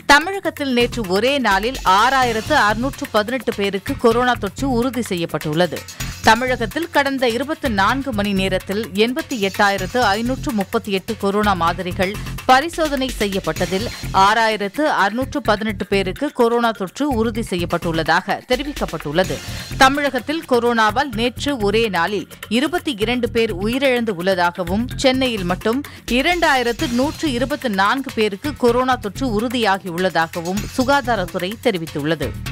தமிழகத்தில் நேற்று ஒரே நாளில் ஆறாயிரத்து அறுநூற்று பதினெட்டு பேருக்கு கொரோனா தொற்று உறுதி செய்யப்பட்டுள்ளது தமிழகத்தில் கடந்த இருபத்தி நான்கு மணி நேரத்தில் எண்பத்தி எட்டாயிரத்து ஐநூற்று முப்பத்தி எட்டு கொரோனா மாதிரிகள் பரிசோதனை செய்யப்பட்டதில் ஆறாயிரத்து அறுநூற்று பதினெட்டு பேருக்கு கொரோனா தொற்று உறுதி செய்யப்பட்டுள்ளதாக தெரிவிக்கப்பட்டுள்ளது தமிழகத்தில் கொரோனாவால் நேற்று ஒரே நாளில் இருபத்தி இரண்டு பேர் உயிரிழந்து உள்ளதாகவும் சென்னையில் மட்டும் இரண்டாயிரத்து நூற்று இருபத்தி நான்கு பேருக்கு கொரோனா தொற்று உறுதியாகியுள்ளதாகவும் சுகாதாரத்துறை தெரிவித்துள்ளது